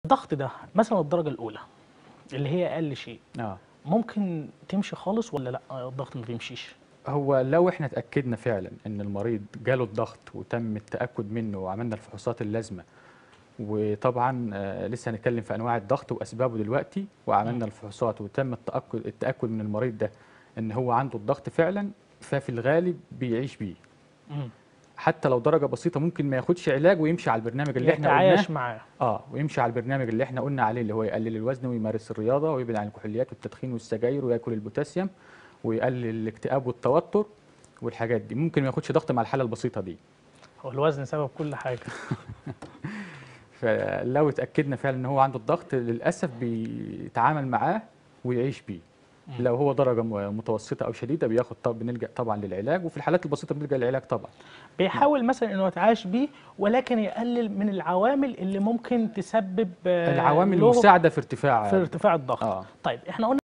الضغط ده مثلا الدرجه الاولى اللي هي اقل شيء اه ممكن تمشي خالص ولا لا الضغط ما بيمشيش هو لو احنا اتاكدنا فعلا ان المريض جاله الضغط وتم التاكد منه وعملنا الفحوصات اللازمه وطبعا آه، لسه هنتكلم في انواع الضغط واسبابه دلوقتي وعملنا الفحوصات وتم التاكد التاكد من المريض ده ان هو عنده الضغط فعلا ففي الغالب بيعيش بيه مم. حتى لو درجه بسيطه ممكن ما ياخدش علاج ويمشي على البرنامج اللي احنا قلناه يتعايش معاه اه ويمشي على البرنامج اللي احنا قلنا عليه اللي هو يقلل الوزن ويمارس الرياضه ويبعد عن الكحوليات والتدخين والسجاير وياكل البوتاسيوم ويقلل الاكتئاب والتوتر والحاجات دي ممكن ما ياخدش ضغط مع الحاله البسيطه دي هو الوزن سبب كل حاجه فلو اتاكدنا فعلا ان هو عنده الضغط للاسف بيتعامل معاه ويعيش بيه مم. لو هو درجه م- متوسطه او شديده بياخد طب بنلجا طبعا للعلاج وفي الحالات البسيطه بنلجا للعلاج طبعا بيحاول مثلا انه يتعايش بيه ولكن يقلل من العوامل اللي ممكن تسبب آه، العوامل له المساعده في ارتفاع في ارتفاع الضغط اه طيب احنا قلنا